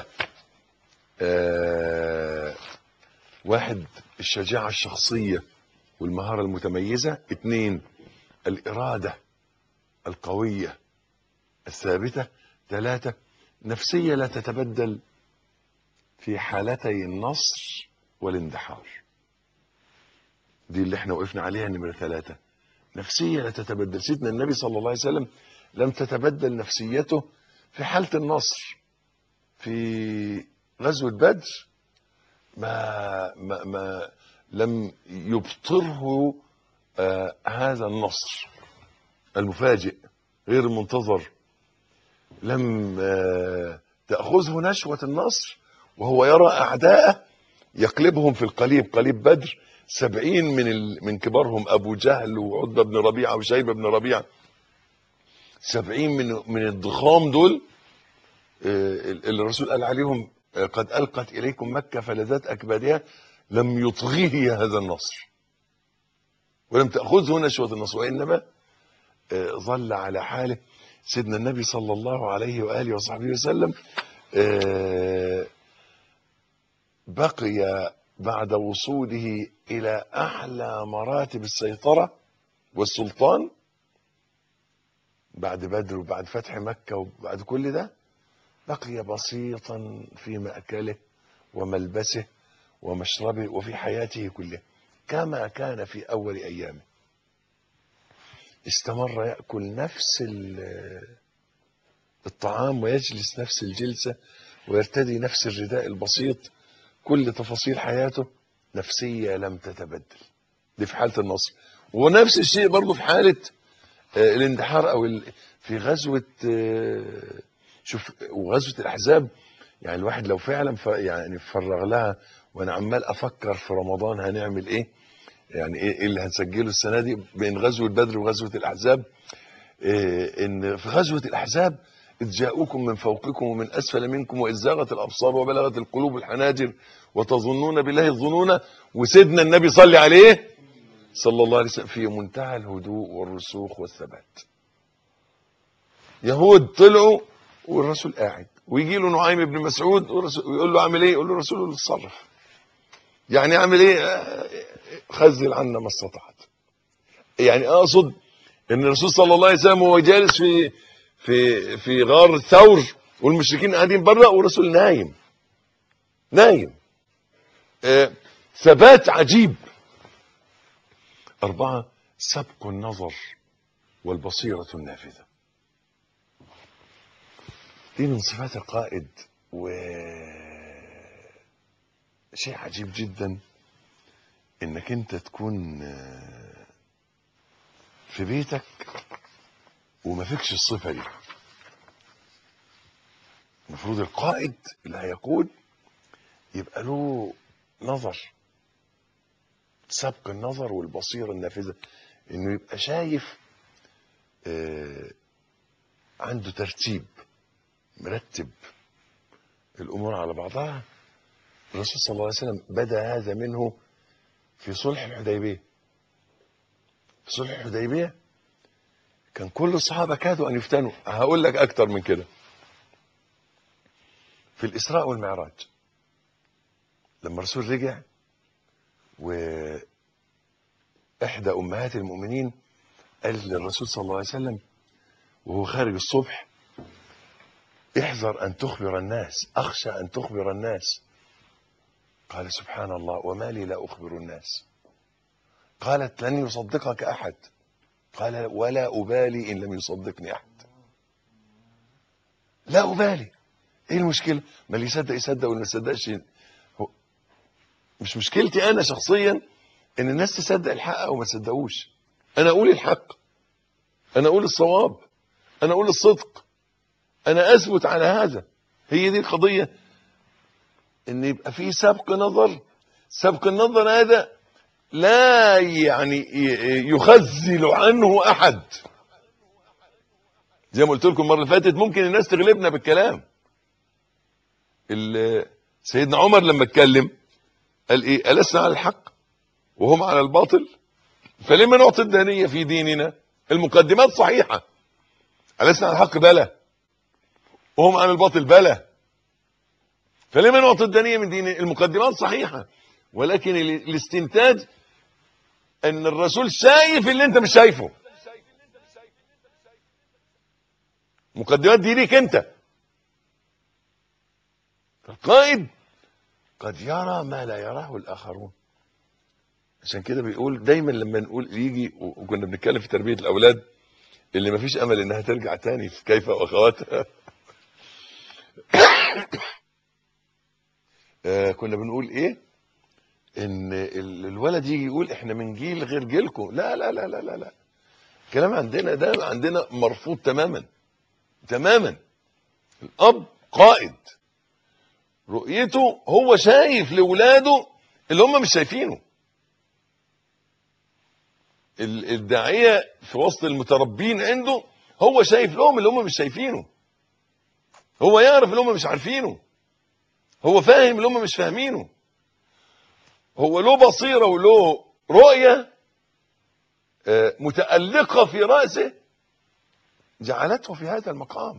Speaker 3: آه، واحد الشجاعة الشخصية والمهارة المتميزة اثنين الإرادة القوية الثابتة ثلاثة نفسية لا تتبدل في حالتي النصر والاندحار دي اللي احنا وقفنا عليها نمرة ثلاثة نفسية لا تتبدل سيدنا النبي صلى الله عليه وسلم لم تتبدل نفسيته في حالة النصر في غزوة بدر ما, ما, ما لم يبطره آه هذا النصر المفاجئ غير المنتظر لم آه، تأخذه نشوة النصر وهو يرى أعداءه يقلبهم في القليب قليب بدر سبعين من ال... من كبارهم أبو جهل وعتبة بن ربيعة وشيبة بن ربيعة سبعين من من الضخام دول آه، اللي الرسول قال عليهم آه، قد ألقت إليكم مكة فلذات أكبادها لم يطغيه هذا النصر ولم تأخذه نشوة النصر وإنما آه، ظل على حاله سيدنا النبي صلى الله عليه وآله وصحبه وسلم آه، بقي بعد وصوله إلى أعلى مراتب السيطرة والسلطان بعد بدر وبعد فتح مكة وبعد كل ده بقي بسيطا في مأكله وملبسه ومشربه وفي حياته كلها كما كان في أول أيامه استمر يأكل نفس ال- الطعام ويجلس نفس الجلسة ويرتدي نفس الرداء البسيط كل تفاصيل حياته نفسية لم تتبدل دي في حالة النصر ونفس الشيء برضه في حالة آه، الاندحار أو ال- في غزوة آه، شوف وغزوة الأحزاب يعني الواحد لو فعلا ف- يعني فرغ لها وأنا عمال أفكر في رمضان هنعمل إيه يعني ايه إيه اللي هنسجله السنه دي بين غزوه بدر وغزوه الاحزاب إيه ان في غزوه الاحزاب اذ جاءوكم من فوقكم ومن اسفل منكم واذ زاغت الابصار وبلغت القلوب الحناجر وتظنون بالله الظنون وسيدنا النبي صلى عليه صلى الله عليه وسلم في منتهى الهدوء والرسوخ والثبات يهود طلعوا والرسول قاعد ويجي له نعيم بن مسعود والرسول- ويقول له عامل ايه يقول له الرسول اتصرف يعني اعمل ايه آه، خزل عنا ما استطعت يعني اقصد ان الرسول صلى الله عليه وسلم وهو جالس في في في غار الثور والمشركين قاعدين بره والرسول نايم نايم آه، ثبات عجيب أربعة سبق النظر والبصيرة النافذة دي من صفات القائد و شيء عجيب جدا انك انت تكون آه، في بيتك وما فيكش الصفة دي المفروض القائد اللي هيقود يبقى له نظر سبق النظر والبصيرة النافذة انه يبقى شايف آه، عنده ترتيب مرتب الامور على بعضها الرسول صلى الله عليه وسلم بدا هذا منه في صلح الحديبيه في صلح الحديبيه كان كل الصحابه كادوا ان يفتنوا هقول لك اكتر من كده في الاسراء والمعراج لما الرسول رجع واحدى امهات المؤمنين قال للرسول صلى الله عليه وسلم وهو خارج الصبح احذر ان تخبر الناس اخشى ان تخبر الناس قال سبحان الله وما لي لا اخبر الناس قالت لن يصدقك احد قال ولا ابالي ان لم يصدقني احد لا ابالي ايه المشكله ما اللي يصدق يصدق واللي ما يصدقش هو مش مشكلتي انا شخصيا ان الناس تصدق الحق او ما تصدقوش انا اقول الحق انا اقول الصواب انا اقول الصدق انا اثبت على هذا هي دي القضيه ان يبقى في سبق نظر سبق النظر هذا لا يعني ي- يخزل عنه احد زي ما قلت لكم المره اللي فاتت ممكن الناس تغلبنا بالكلام ال- سيدنا عمر لما اتكلم قال ايه ألسنا على الحق وهم على الباطل فلما نعطي الدانية في ديننا المقدمات صحيحة ألسنا على الحق بلى وهم على الباطل بلى فلما نعطي الدانية من دين المقدمات صحيحة ولكن ال- الاستنتاج ان الرسول شايف اللي انت مش شايفه المقدمات دي ليك انت القائد قد يرى ما لا يراه الاخرون عشان كده بيقول دايما لما نقول يجي وكنا بنتكلم في تربيه الاولاد اللي ما فيش امل انها ترجع تاني في كيف واخواتها آه، كنا بنقول ايه ان ال- الولد يجي يقول احنا من جيل غير جيلكم لا لا لا لا لا لا الكلام عندنا ده عندنا مرفوض تماما تماما الاب قائد رؤيته هو شايف لاولاده اللي هم مش شايفينه ال- الداعيه في وسط المتربين عنده هو شايف لهم اللي هم مش شايفينه هو يعرف اللي هم مش عارفينه هو فاهم اللي هم مش فاهمينه هو له بصيره وله رؤيه آه، متألقة في رأسه جعلته في هذا المقام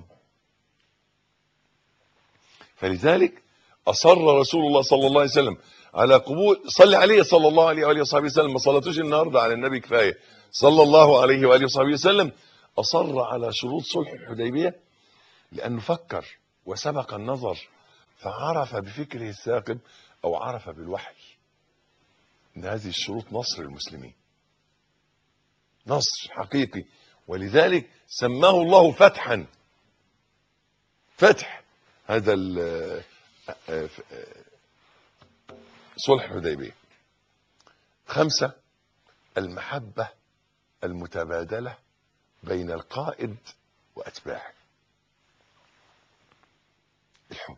Speaker 3: فلذلك أصر رسول الله صلى الله عليه وسلم على قبول صلي عليه صلى الله عليه وآله وصحبه وسلم ما صلاتوش النهارده على النبي كفاية صلى الله عليه وآله وصحبه وسلم أصر على شروط صلح الحديبية لأنه فكر وسبق النظر فعرف بفكره الثاقب أو عرف بالوحي أن هذه الشروط نصر المسلمين نصر حقيقي ولذلك سماه الله فتحا فتح هذا ال- آه، آه، صلح الحديبية خمسة المحبة المتبادلة بين القائد وأتباعه الحب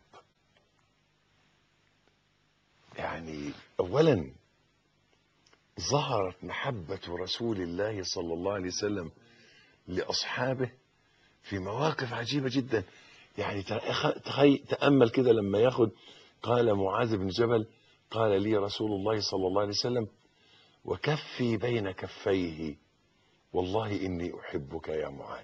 Speaker 3: يعني أولا ظهرت محبة رسول الله صلى الله عليه وسلم لأصحابه في مواقف عجيبة جدا يعني تخ- تخي تأمل كده لما ياخد قال معاذ بن جبل قال لي رسول الله صلى الله عليه وسلم وكفي بين كفيه والله إني أحبك يا معاذ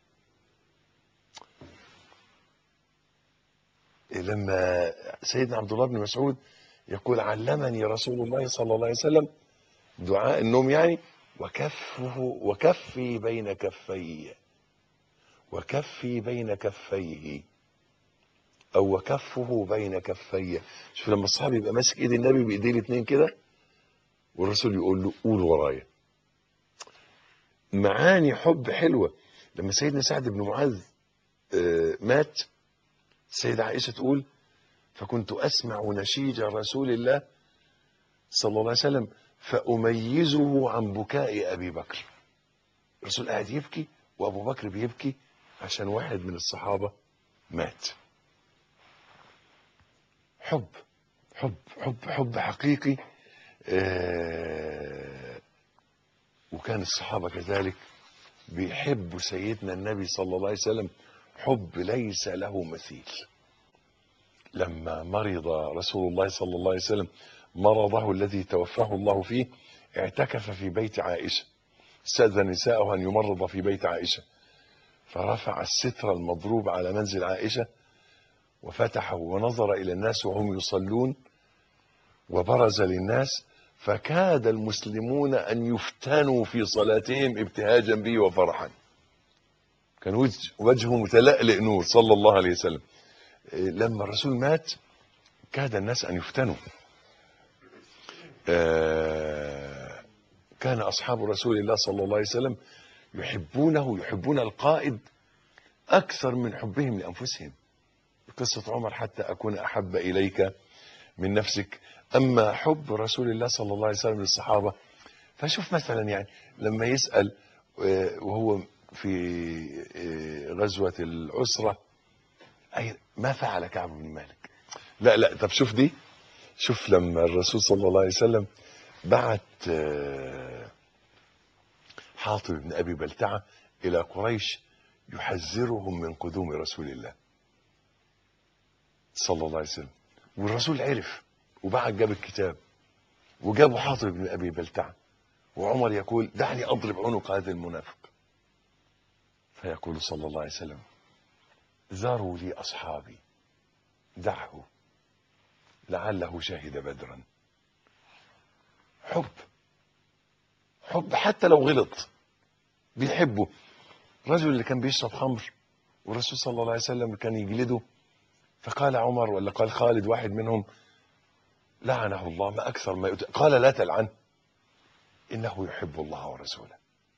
Speaker 3: لما سيدنا عبد الله بن مسعود يقول علمني رسول الله صلى الله عليه وسلم دعاء النوم يعني وكفه وكفي بين كفيه وكفي بين كفيه او وكفه بين كفيه شوف لما الصحابي يبقى ماسك ايد النبي بايديه الاثنين كده والرسول يقول له قول ورايا معاني حب حلوه لما سيدنا سعد بن معاذ آه، مات السيدة عائشة تقول فكنت أسمع نشيج رسول الله صلى الله عليه وسلم فأميزه عن بكاء أبي بكر الرسول قاعد يبكي وأبو بكر بيبكي عشان واحد من الصحابة مات حب حب حب حب حقيقي آه وكان الصحابة كذلك بيحبوا سيدنا النبي صلى الله عليه وسلم حب ليس له مثيل لما مرض رسول الله صلى الله عليه وسلم مرضه الذي توفاه الله فيه اعتكف في بيت عائشة استأذن نساءه أن يمرض في بيت عائشة فرفع الستر المضروب على منزل عائشة وفتحه ونظر إلى الناس وهم يصلون وبرز للناس فكاد المسلمون أن يفتنوا في صلاتهم ابتهاجا به وفرحا كان وجه- وجهه متلألئ نور صلى الله عليه وسلم إيه، لما الرسول مات كاد الناس أن يفتنوا آه، كان أصحاب رسول الله صلى الله عليه وسلم يحبونه يحبون القائد أكثر من حبهم لأنفسهم قصة عمر حتى أكون أحب إليك من نفسك أما حب رسول الله صلى الله عليه وسلم للصحابة فشوف مثلا يعني لما يسأل آه، وهو في آه، غزوة العسرة أي ما فعل كعب بن مالك لا لا طب شوف دي شوف لما الرسول صلى الله عليه وسلم بعت آه، حاطب بن أبي بلتعة إلى قريش يحذرهم من قدوم رسول الله صلى الله عليه وسلم والرسول عرف وبعت جاب الكتاب وجابوا حاطب بن أبي بلتعة وعمر يقول دعني أضرب عنق هذا المنافق فيقول صلى الله عليه وسلم ذروا لي أصحابي دعه لعله شهد بدرا حب حب حتى لو غلط بيحبه الرجل اللي كان بيشرب خمر والرسول صلى الله عليه وسلم كان يجلده فقال عمر ولا قال خالد واحد منهم لعنه الله ما أكثر ما يؤتى قال لا تلعنه إنه يحب الله ورسوله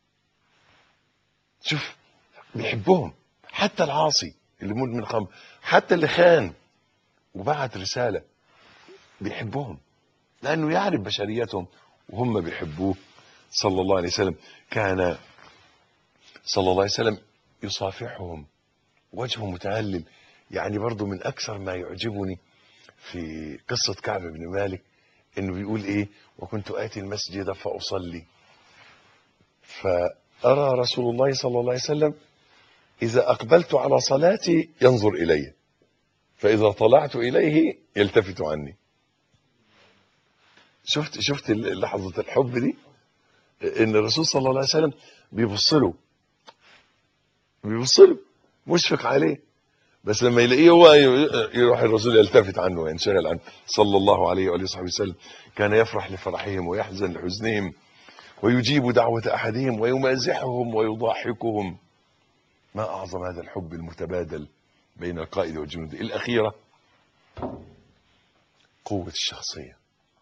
Speaker 3: شوف بيحبهم حتى العاصي اللي مدمن خمر حتى اللي خان وبعت رسالة بيحبهم لأنه يعرف بشريتهم وهم بيحبوه صلى الله عليه وسلم كان صلى الله عليه وسلم يصافحهم وجهه متهلل يعني برضو من أكثر ما يعجبني في قصة كعب بن مالك إنه بيقول إيه وكنت آتي المسجد فأصلي فأرى رسول الله صلى الله عليه وسلم إذا أقبلت على صلاتي ينظر إلي فإذا طلعت إليه يلتفت عني شفت شفت لحظة الحب دي إن الرسول صلى الله عليه وسلم بيبص له بيبص له مشفق عليه بس لما يلاقيه هو يروح الرسول يلتفت عنه وينشغل عنه صلى الله عليه وآله وصحبه وسلم كان يفرح لفرحهم ويحزن لحزنهم ويجيب دعوة أحدهم ويمازحهم ويضاحكهم ما أعظم هذا الحب المتبادل بين القائد والجنود الأخيرة قوة الشخصية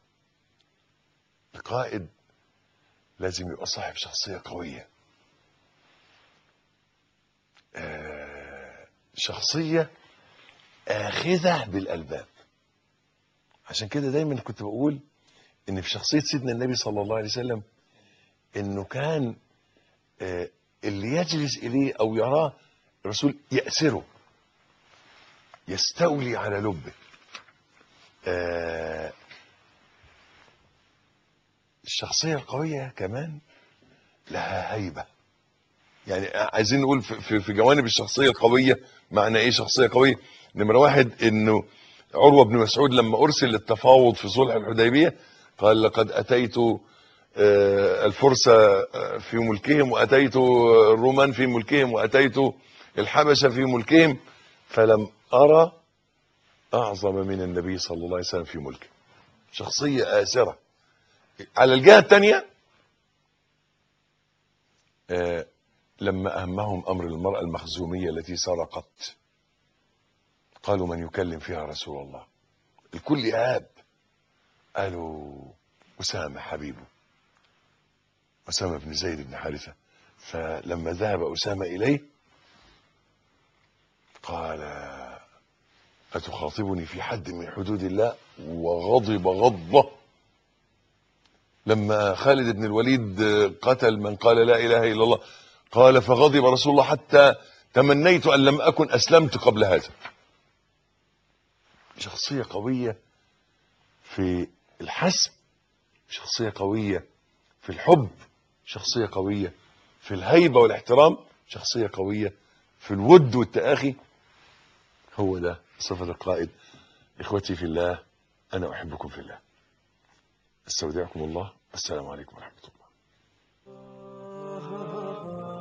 Speaker 3: القائد لازم يبقى صاحب شخصية قوية آه، شخصية آخذة بالألباب عشان كده دايما كنت بقول ان في شخصية سيدنا النبي صلى الله عليه وسلم انه كان آه، اللي يجلس اليه او يراه الرسول يأسره يستولي على لبه آه، الشخصية القوية كمان لها هيبة يعني عايزين نقول في- في في جوانب الشخصية القوية معنى ايه شخصية قوية نمرة واحد انه عروة بن مسعود لما ارسل للتفاوض في صلح الحديبية قال لقد اتيت آه، الفرس آه، في ملكهم واتيت الرومان في ملكهم واتيت الحبشة في ملكهم فلم ارى اعظم من النبي صلى الله عليه وسلم في ملكه شخصية آسرة على الجهة الثانية آه، لما أهمهم أمر المرأة المخزومية التي سرقت قالوا من يكلم فيها رسول الله الكل إهاب قالوا أسامة حبيبه أسامة بن زيد بن حارثة فلما ذهب أسامة إليه قال أتخاطبني في حد من حدود الله وغضب غضبة لما خالد بن الوليد قتل من قال لا إله إلا الله قال فغضب رسول الله حتى تمنيت أن لم أكن أسلمت قبل هذا شخصية قوية في الحسم شخصية قوية في الحب شخصية قوية في الهيبة والاحترام شخصية قوية في الود والتآخي هو ده صفة القائد إخوتي في الله أنا أحبكم في الله استودعكم الله السلام عليكم ورحمة الله